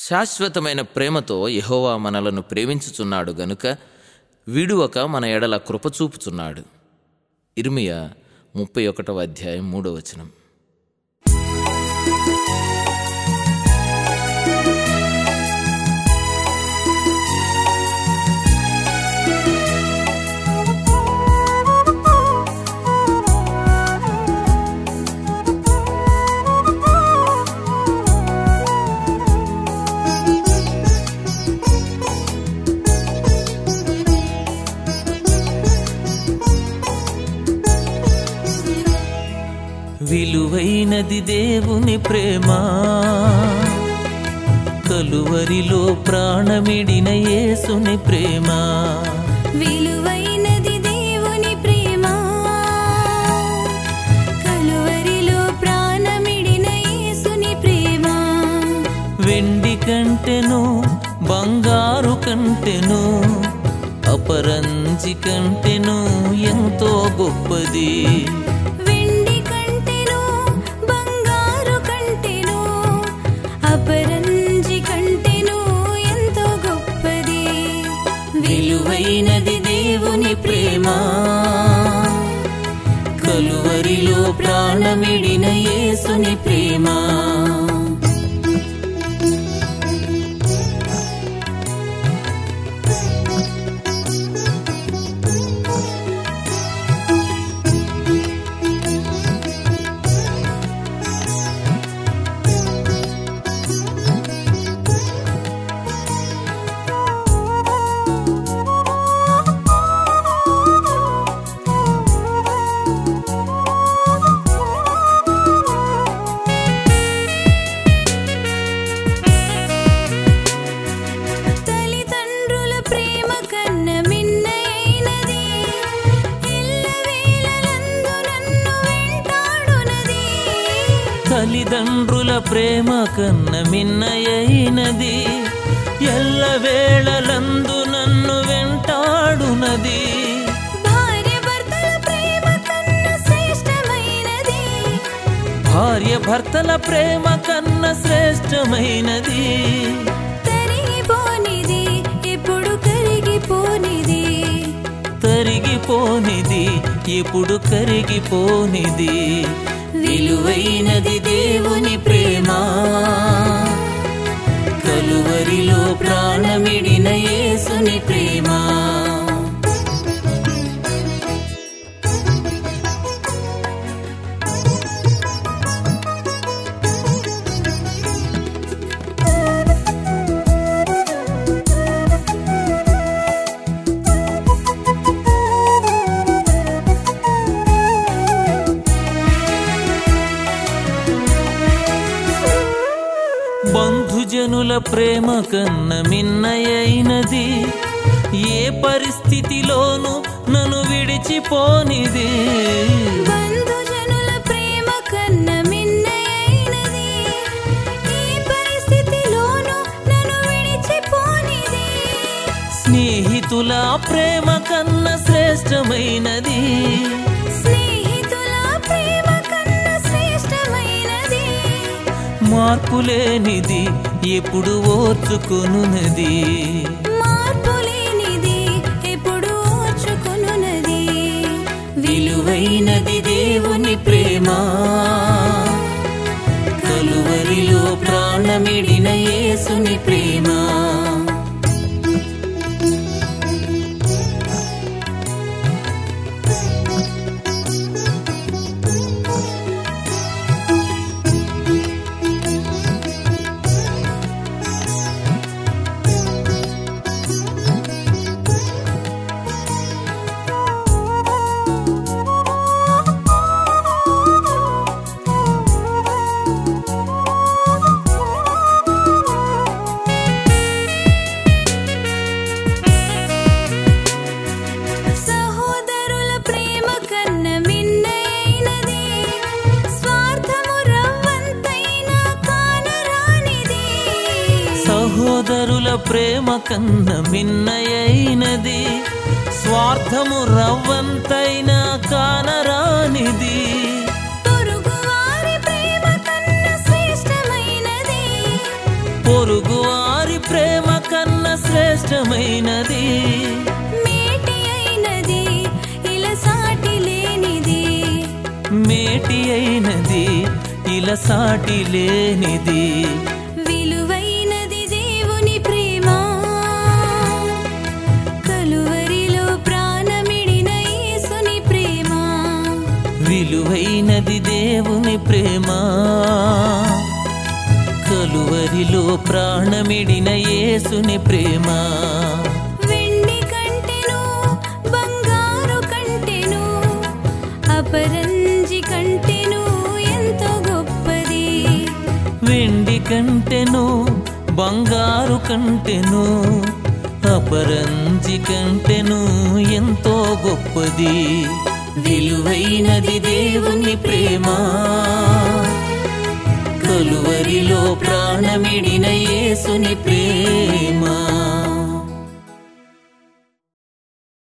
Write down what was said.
శాశ్వతమైన ప్రేమతో యెహోవా మనలను ప్రేమించుచున్నాడు గనుక విడువక మన ఎడల కృప చూపుచున్నాడు ఇర్మియా ముప్పై ఒకటవ అధ్యాయం మూడవ వచనం విలువైనది దేవుని ప్రేమ కలువరిలో ప్రాణమిడిన యేసుని ప్రేమ విలువైనది దేవుని ప్రేమ కలువరిలో ప్రాణమిడిన యేసుని ప్రేమ వెండి కంటెను బంగారు కంటెను అపరంజి కంటెను ఎంతో గొప్పది వెండి కంటెను బంగారు కంటెను అపరంజి కంటెను ఎంతో గొప్పది విలువైనది దేవుని ప్రేమ కలువరిలో ప్రాణమిడిన యేసుని ప్రేమ తల్లిదండ్రుల ప్రేమ కన్న మిన్నైనది ఎల్లవేళలందు నన్ను వెంటాడునది తల్లిదండ్రుల ప్రేమ కన్న మిన్నయైనది ఎల్లవేళలందు నన్ను వెంటాడునది భార్య భర్తల ప్రేమ కన్న శ్రేష్టమైనది భార్య భర్తల ప్రేమ కన్న శ్రేష్టమైనది తరిగిపోనిది ఎప్పుడు కరిగిపోనిది తరిగిపోనిది ఎప్పుడు కరిగిపోనిది విలువైనది దేవుని ప్రేమ కలువరిలో ప్రాణమిడిన యేసుని ప్రేమ బంధుజనుల ప్రేమ కన్న మిన్నయైనది ఏ పరిస్థితిలోనూ నన్ను విడిచిపోనిది బంధుజనుల ప్రేమ కన్న మిన్నయైనది ఈ పరిస్థితిలోనూ నన్ను విడిచిపోనిది స్నేహితుల ప్రేమ కన్న శ్రేష్టమైనది స్నేహితుల ప్రేమ కన్న శ్రేష్టమైనది మార్పులేనిది ఎప్పుడు ఓర్చుకొనున్నది మార్పు లేనిది ఎప్పుడు ఓర్చుకొనున్నది విలువైనది దేవుని ప్రేమ కలువరిలో ప్రాణమిడిన యేసుని ప్రేమ సహోదరుల ప్రేమ కన్న మిన్నైనది స్వార్థము రవ్వంతైనా కానరానిది సహోదరుల ప్రేమ కన్న మిన్నయైనది స్వార్థము రవ్వంతైనా కానరానిది పొరుగువారి ప్రేమ కన్న శ్రేష్టమైనది పొరుగువారి ప్రేమ కన్నా శ్రేష్టమైనది మేటి అయినది ఇలా సాటి లేనిది మేటి అయినది ఇలా సాటి లేనిది విలువైనది దేవుని ప్రేమ కలువరిలో ప్రాణమిడిన యేసుని ప్రేమ విలువైనది దేవుని ప్రేమ కలువరిలో ప్రాణమిడిన యేసుని ప్రేమ వెండి కంటెను బంగారు కంటెను అపరంజి కంటెను ఎంతో గొప్పది వెండి కంటెను బంగారు కంటెను అపరంజి కంటెను ఎంతో గొప్పది విలువైనది దేవుని ప్రేమ కలువరిలో ప్రాణమిడిన యేసుని ప్రేమ